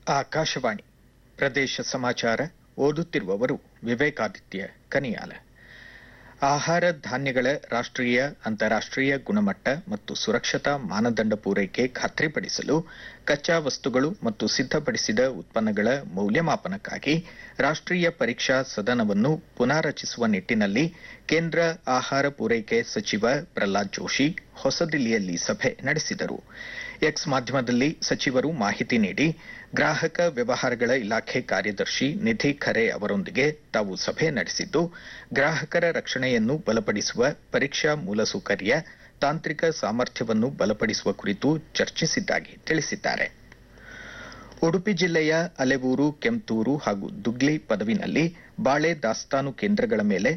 ಆಕಾಶವಾಣಿ ಪ್ರದೇಶ ಸಮಾಚಾರ ಓದುತ್ತಿರುವವರು ವಿವೇಕಾದಿತ್ಯ ಕನಿಯಾಲ ಆಹಾರ ಧಾನ್ಯಗಳ ರಾಷ್ಟ್ರೀಯ ಅಂತಾರಾಷ್ಟ್ರೀಯ ಗುಣಮಟ್ಟ ಮತ್ತು ಸುರಕ್ಷತಾ ಮಾನದಂಡ ಪೂರೈಕೆ ಖಾತ್ರಿಪಡಿಸಲು ಕಚ್ಚಾ ವಸ್ತುಗಳು ಮತ್ತು ಸಿದ್ಧಪಡಿಸಿದ ಉತ್ಪನ್ನಗಳ ಮೌಲ್ಯಮಾಪನಕ್ಕಾಗಿ ರಾಷ್ಟ್ರೀಯ ಪರೀಕ್ಷಾ ಸದನವನ್ನು ಪುನಾರಚಿಸುವ ನಿಟ್ಟಿನಲ್ಲಿ ಕೇಂದ್ರ ಆಹಾರ ಪೂರೈಕೆ ಸಚಿವ ಪ್ರಹ್ಲಾದ್ ಜೋಶಿ ಹೊಸದಿಲ್ಲಿಯಲ್ಲಿ ಸಭೆ ನಡೆಸಿದರು ಎಕ್ಸ್ ಮಾಧ್ಯಮದಲ್ಲಿ ಸಚಿವರು ಮಾಹಿತಿ ನೀಡಿ ಗ್ರಾಹಕ ವ್ಯವಹಾರಗಳ ಇಲಾಖೆ ಕಾರ್ಯದರ್ಶಿ ನಿಧಿ ಖರೆ ಅವರೊಂದಿಗೆ ತಾವು ಸಭೆ ನಡೆಸಿದ್ದು ಗ್ರಾಹಕರ ರಕ್ಷಣೆಯನ್ನು ಬಲಪಡಿಸುವ ಪರೀಕ್ಷಾ ಮೂಲಸೌಕರ್ಯ ತಾಂತ್ರಿಕ ಸಾಮರ್ಥ್ಯವನ್ನು ಬಲಪಡಿಸುವ ಕುರಿತು ಚರ್ಚಿಸಿದ್ದಾಗಿ ತಿಳಿಸಿದ್ದಾರೆ ಉಡುಪಿ ಜಿಲ್ಲೆಯ ಅಲೆವೂರು ಕೆಂತೂರು ಹಾಗೂ ದುಗ್ಲಿ ಪದವಿನಲ್ಲಿ ಬಾಳೆ ದಾಸ್ತಾನು ಕೇಂದ್ರಗಳ ಮೇಲೆ